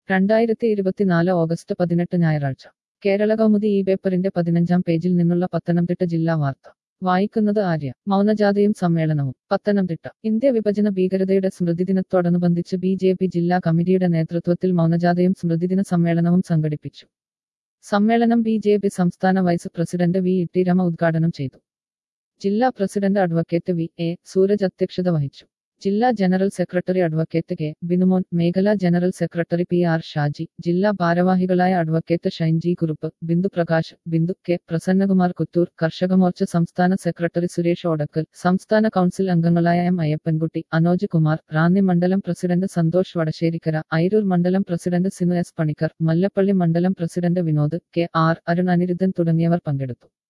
രണ്ടായിരത്തി ഇരുപത്തിനാല് ഓഗസ്റ്റ് പതിനെട്ട് ഞായറാഴ്ച കേരള കൗമുദി ഈ പേപ്പറിന്റെ പതിനഞ്ചാം പേജിൽ നിന്നുള്ള പത്തനംതിട്ട ജില്ലാ വാർത്ത വായിക്കുന്നത് ആര്യ മൗനജാഥയും സമ്മേളനവും പത്തനംതിട്ട ഇന്ത്യ വിഭജന ഭീകരതയുടെ സ്മൃതിദിനത്തോടനുബന്ധിച്ച് ബി ജെ പി ജില്ലാ കമ്മിറ്റിയുടെ നേതൃത്വത്തിൽ മൗനജാഥയും സ്മൃതിദിന സമ്മേളനവും സംഘടിപ്പിച്ചു സമ്മേളനം ബി ജെ പി സംസ്ഥാന vice president V E T Rama ഉദ്ഘാടനം ചെയ്തു ജില്ലാ president advocate V A Suraj അധ്യക്ഷത വഹിച്ചു ജില്ലാ general secretary advocate K Binumon മേഖലാ general secretary P R Shaji ജില്ലാ ഭാരവാഹികളായ അഡ്വക്കേറ്റ് ഷൈൻജി കുറുപ്പ് ബിന്ദു പ്രകാശ് ബിന്ദു കെ പ്രസന്നകുമാർ കുത്തൂർ കർഷക മോർച്ച സംസ്ഥാന സെക്രട്ടറി സുരേഷ് ഓടക്കൽ സംസ്ഥാന കൗൺസിൽ അംഗങ്ങളായ എം അയ്യപ്പൻകുട്ടി അനോജ് കുമാർ റാന്നി മണ്ഡലം പ്രസിഡന്റ് സന്തോഷ് വടശ്ശേരിക്കര ഐരൂർ മണ്ഡലം പ്രസിഡന്റ് സിനു എസ് പണിക്കർ മല്ലപ്പള്ളി മണ്ഡലം president Vinod K R Arun Aniruddhan തുടങ്ങിയവർ പങ്കെടുത്തു